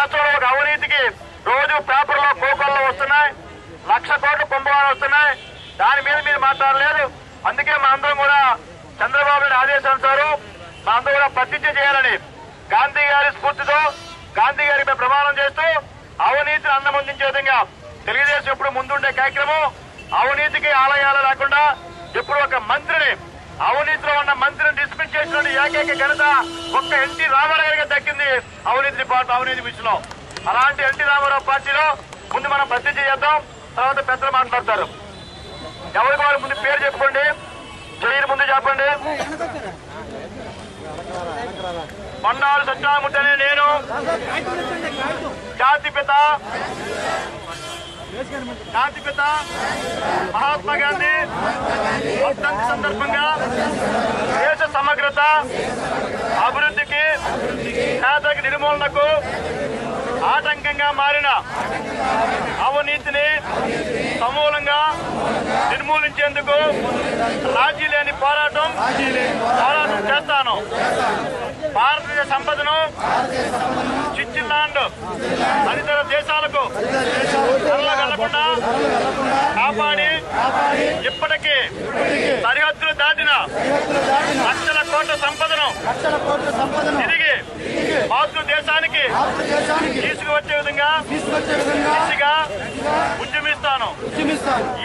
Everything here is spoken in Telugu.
రాష్ట్రంలో ఒక అవినీతికి రోజు పేపర్లో కోకొల్లో వస్తున్నాయి లక్ష కోట్ల కుంభకోణాలు వస్తున్నాయి దాని మీద మీరు మాట్లాడలేదు అందుకే మా అందరం కూడా చంద్రబాబు నాయుడు ఆదేశానుసారం మా అందరం కూడా ప్రతిజ్ఞ చేయాలని గాంధీ గారి స్ఫూర్తితో గాంధీ గారికి ప్రమాణం చేస్తూ అవినీతిని అందమందించే విధంగా తెలుగుదేశం ఎప్పుడు ముందుండే కార్యక్రమం అవినీతికి ఆలయాలు లేకుండా ఎప్పుడు ఒక మంత్రిని అవినీతిలో ఉన్న మంత్రిని డిస్మిస్ చేసిన ఏకైక ఘనత ఒక్క ఎన్టీ రామారావు గారికి దక్కింది అవినీతి డిపార్ట్మెంట్ అవినీతి విషయంలో అలాంటి ఎన్టీ రామారావు పార్టీలో ముందు మనం ప్రతిజ్ఞ చేద్దాం తర్వాత పెద్దలు మాట్లాడతారు ఎవరికి వారి ముందు పేరు చెప్పుకోండి జైలు ముందు చెప్పండి మన్నాడు సత్యామూర్తి అనే నేను జాతిపిత జాతిపిత మహాత్మా గాంధీ వర్ధంతి సందర్భంగా దేశ సమగ్రత అభివృద్ధికి పేదరిక నిర్మూలనకు ఆటంకంగా మారిన అవినీతిని సమూలంగా నిర్మూలించేందుకు రాజీ లేని పోరాటం పోరాటం చేస్తాను భారతీయ సంపదను స్విట్జర్లాండ్ తదితర దేశాలకు వెళ్ళకుండా కాపాడి ఇప్పటికీ సరిహద్దులు దాటిన లక్షల కోట్ల సంపదను లక్షల కోట్ల సంపదను తిరిగి భారతదేశానికి భారతదేశానికి తీసుకువచ్చే విధంగా తీసుకొచ్చే విధంగా దిశగా ఉద్యమిస్తాను ఉద్యమిస్తాను